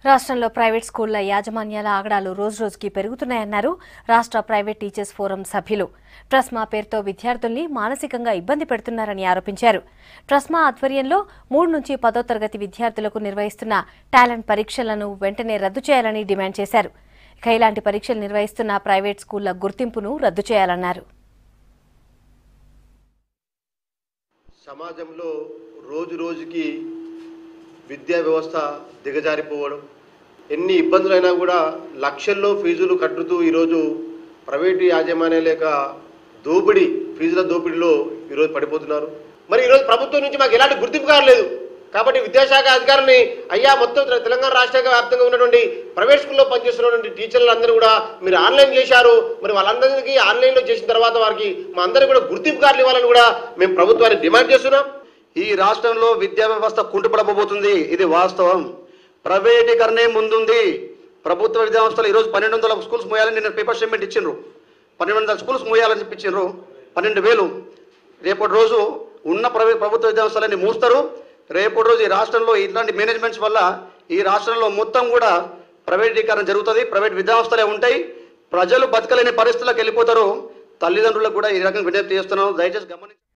రాష్ట్రంలో ప్రైవేట్ స్కూళ్ల యాజమాన్యాల ఆగడాలు రోజురోజుకి పెరుగుతున్నాయన్నారు రాష్ట్ర ప్రైవేట్ టీచర్స్ ఫోరం సభ్యులు ట్రస్మా పేరుతో విద్యార్థుల్ని మానసికంగా ఇబ్బంది పెడుతున్నారని ఆరోపించారు ట్రస్మా ఆధ్వర్యంలో మూడు నుంచి పదో తరగతి విద్యార్థులకు నిర్వహిస్తున్న టాలెంట్ పరీక్షలను వెంటనే రద్దు చేయాలని డిమాండ్ చేశారు ఇక ఇలాంటి పరీక్షలు నిర్వహిస్తున్న ప్రైవేట్ స్కూళ్ల గుర్తింపును రద్దు చేయాలన్నారు సమాజంలో రోజు రోజుకి విద్యా వ్యవస్థ దిగజారిపోవడం ఎన్ని ఇబ్బందులైనా కూడా లక్షల్లో ఫీజులు కట్టుతూ ఈరోజు ప్రైవేటు యాజమాన్యాల యొక్క దోపిడీ ఫీజుల దోపిడీలో ఈరోజు పడిపోతున్నారు మరి ఈరోజు ప్రభుత్వం నుంచి మాకు ఎలాంటి గుర్తింపు కావలేదు కాబట్టి విద్యాశాఖ అధికారులని అయ్యా మొత్తం తె- తెలంగాణ రాష్ట్ర వ్యాప్తంగా ఉన్నటువంటి ప్రైవేట్ స్కూల్లో పనిచేస్తున్నటువంటి టీచర్లందరూ కూడా మీరు ఆన్లైన్ చేశారు మరి వాళ్ళందరికీ ఆన్లైన్లో చేసిన తర్వాత వారికి మా అందరికీ కూడా గుర్తింపు కార్డులు ఇవ్వాలని కూడా మేము ప్రభుత్వాన్ని డిమాండ్ చేస్తున్నాం ఈ రాష్ట్రంలో విద్యా వ్యవస్థ కుంటుపడబోతుంది ఇది వాస్తవం ప్రైవేటీకరణే ముందుంది ప్రభుత్వ విద్యా సంస్థలు ఈరోజు పన్నెండు వందల స్కూల్స్ మూయాలని నిన్న పేపర్ స్టేట్మెంట్ ఇచ్చిండ్రు పన్నెండు వందల స్కూల్స్ మూయాలని చెప్పించిండ్రు పన్నెండు వేలు రేపటి రోజు ఉన్న ప్రైవేట్ ప్రభుత్వ విద్యా సంస్థలన్నీ మూస్తారు రేపటి రోజు ఈ రాష్ట్రంలో ఇట్లాంటి మేనేజ్మెంట్స్ వల్ల ఈ రాష్ట్రంలో మొత్తం కూడా ప్రైవేటీకరణ జరుగుతుంది ప్రైవేట్ విద్యా సంస్థలే ఉంటాయి ప్రజలు బతకలేని పరిస్థితులకు వెళ్ళిపోతారు తల్లిదండ్రులకు కూడా ఈ రకంగా విజ్ఞప్తి చేస్తున్నాం దయచేసి గమనించి